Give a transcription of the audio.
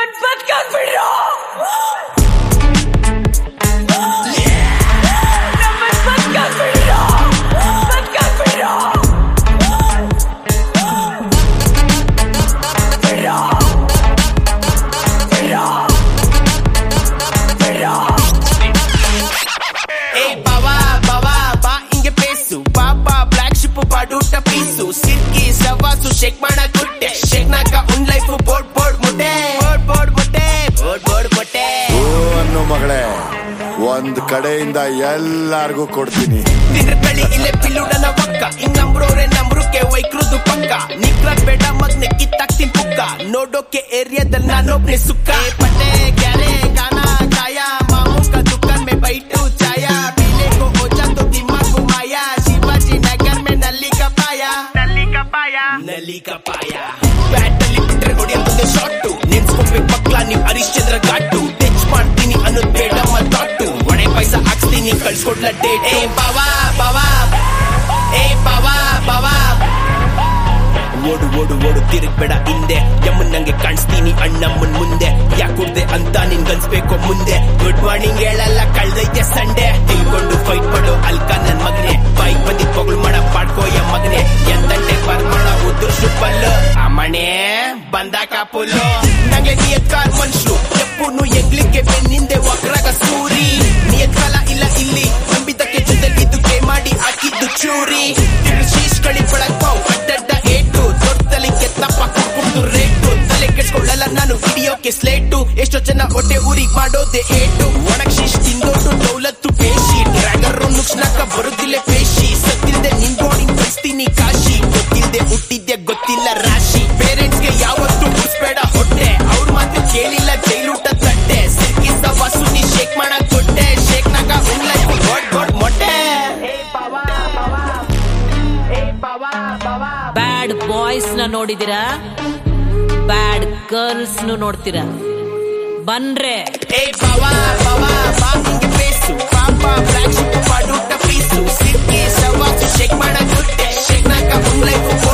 ನಮ್ಮನ್ ಬದುಕಾಕ್ಬಿಡ್ರು ನಮ್ಮನ್ ಬದುಕಾಕ್ಬಿಡ್ರು ಬದುಕಾಕ್ಬಿಡ್ರು ಬಿಡ್ರು ಬಿಡ್ರು ಬಿಡ್ರು ಏ ಬಾವಾ ಬಾವಾ ಬಾ ಹಿಂಗೆ ಪೇಸು ಬಾಬಾ ಬ್ಲಾಕ್ ಶಿಪ್ ಪಾಡೂಟ ಪೀಸು ಸಿರ್ಕಿ ಸವಾಸು ಶೇಕ್ ಮಾಡ ಗುಡ್ಡೆ ಶೇಕ್ ನಾಕ ಉನ್ ಲೈಫ್ ಬೋರ್ಡ್ ಬೋರ್ಡ್ ಮುಟ್ಟೆ ಬೋರ್ಡ್ ಬೋರ್ಡ್ ಮುಟ್ಟೆ ಬೋರ್ಡ್ ಬೋರ್ಡ್ ಮುಟ್ಟೆ ಓ ಅನ್ನೋ ಮಗಳೇ ಒಂದ್ ಕಡೆಯಿಂದ ಎಲ್ಲಾರ್ಗೂ ಕೊಡ್ತೀನಿ ನಿನ್ನ ಕಳಿ ಇಲ್ಲೇ ಪಿಲ್ಲುಡನ ಪಕ್ಕ ಹಿಂಗ್ ನಂಬ್ರೋರೆ ನಂಬ್ರುಕೆ ವೈಕ್ರುದು ಪಕ್ಕ ನಿಕ್ಲ ಬೇಡ ಮಗ್ನೆ ಕಿತ್ತಾಕ್ತಿನ್ ಪುಕ್ಕ ನೋಡೋಕೆ ಏರಿಯಾದಲ್ಲಿ ನಾನೊಬ್ನೆ ಸುಕ್ಕ ಏ ಪಟ್ಟೆ ಗ್ಯಾರೆ ಗಾನ ಕಾಯ ಮಾಮೂಕ ದುಕಾನ್ ಮೇ ಬೈಟು ಚಾಯ पीले को ओझा तो दिमाग घुमाया शिवाजी नगर में नली का पाया नली का पाया नली का पाया ಬ್ಯಾಟಲ್ಲಿ ಬಿಟ್ರೆ ಹೊಡೆಯ ಮುಂದೆ ಶಾಟು ನೆನ್ಸ್ಕೊಬೇಕು ಮಕ್ಳ ನೀವ್ ಹರಿಶ್ಚಂದ್ರ ಘಾಟು ಟಚ್ ಮಾಡ್ತೀನಿ ಅನ್ನೋದ್ ಬೇಡ ಮತ್ತಾಟು ಒಣೆ ಪೈಸಾ ಹಾಕ್ಸ್ತೀನಿ ಕಳ್ಸ್ಕೊಡ್ಲ ಡೇಟ್ ಏ ಬಾವಾ ಬಾವಾ ಏ ಬಾವಾ ಬಾವಾ ಓಡು ಓಡು ಓಡು ತಿರುಗ್ಬೇಡ ಹಿಂದೆ ಯಮ್ಮನ್ ನಂಗೆ ಕಾಣಿಸ್ತೀನಿ ಅಣ್ಣಮ್ಮನ್ ಮುಂದೆ ಯಾಕುಡ್ದೆ ಅಂತ ನಿನ್ಗನ್ಸ್ಬೇಕು ಮುಂದೆ ಗುಡ್ ಮಾರ್ನಿಂಗ್ ಹೇಳಲ್ಲ ಕಳ್ದೈತೆ ಸಂಡೆ ತಿಳ್ಕೊಂಡು ಫೈಟ್ ಮಾಡು ಅಲ್ಕ ನನ್ ಮಗನೆ ಬೈಕ್ ಬಂದಿ ಪೊಗಳು ಮಾಡ ಪಾಡ್ಕೋಯ ಮಗನೆ ಎಂತಂಡೆ ಬರ್ಮಾಡ ಉದುರ್ಸು ಪಲ್ಲು ಅಮ್ಮಣೆ ಬಂದಾಕ ಪುಲ್ಲು ನಂಗೆ ನಿಯತ್ ಕಾರ್ ಮನುಷ್ಯರು ಎಪ್ಪುನು ಎಂಗ್ಲಿಕ್ಕೆ ಬೆನ್ನಿಂದೆ ಒಕ್ರಾಗ ಸೂರಿ ನಿಯತ್ ಕಾಲ ಇಲ್ಲ ಇಲ್ಲಿ ನಂಬಿದಕ್ಕೆ ಜೊತೆಲಿದ್ದು ಕೈ ಮಾಡಿ ಹಾಕಿದ್ದು ಚೂರಿ ಶೀಶ್ ಕಳಿ ಪಳಕ್ಪಾವ್ ಅಡ್ಡಡ್ಡ ಏಟು ದೊಡ್ಡಲಿ ಕೆತ್ತಪ್ಪ ಕುಡ್ದು ರೇಟು ತಲೆ ಕೆಡ್ಸ್ಕೊಳ್ಳಲ್ಲ ನಾನು ಹಿಡಿಯೋಕೆ ಸ್ಲೇಟು ಎಷ್ಟೋ ಜನ ಹೊಟ್ಟೆ ಊರಿಗ್ ಮಾಡೋದೆ ಏಟು ಒಣಗ್ ಶೀಶ್ ತಿಂದೋಟು ದೌಲತ್ತು ಪೇಶಿ ಡ್ರ್ಯಾಗರ್ ನುಕ್ಸ್ನಾಕ ಬರುದಿಲ್ಲ ಪೇಶಿ ಸತ್ತಿಲ್ದೆ ನಿನ್ಗೋಡಿ ಕಳಿಸ್ತೀನಿ ಕಾಶಿ ಗೊತ್ತಿಲ್ದೆ ಹುಟ್ಟಿದ್ದೆ ಗೊತ್ತಿಲ್ಲ ರಾಶಿ ಪೇರೆಂಟ್ಸ್ಗೆ ಯಾವತ್ತೂ ಉಡ್ಸ್ಬೇಡ ಹೊಟ್ಟೆ ಅವ್ರ ಮಾತ್ರ ಕೇಳಿಲ್ಲ ಜೈಲೂಟ ತಟ್ಟೆ ಸಿಕ್ಕಿಸ ವಸುನಿ ಶೇಕ್ ಮಾಡಕ್ ಕೊಟ್ಟೆ ಶೇಕ್ ನಾಗ ಉನ್ ಲೈಫ್ ಗೊಡ್ ಗೊಡ್ ಮೊಟ್ಟೆ ಬ್ಯಾಡ್ ಬಾಯ್ಸ್ ನ ನೋಡಿದಿರಾ ಬ್ಯಾಡ್ ಗರ್ಲ್ಸ್ ನೋಡ್ತೀರಾ ಬನ್ರೆ ಏ ಬಾವಾ ಬಾವಾ ಬಾ ಹಿಂಗೆ ಪೇಸು ಪಾಪ ಬ್ಲಾಕ್ ಶಿಪ್ ಪಾಡೂಟ ಪೀಸು ಸಿಕ್ಕಿ ಸವಾಸು ಶೇಕ್ ಮಾಡಕ್ ಕೊಟ್ಟೆ ಶೇಕ್ ನಾಕ ಉನ್ ಲೈಫ್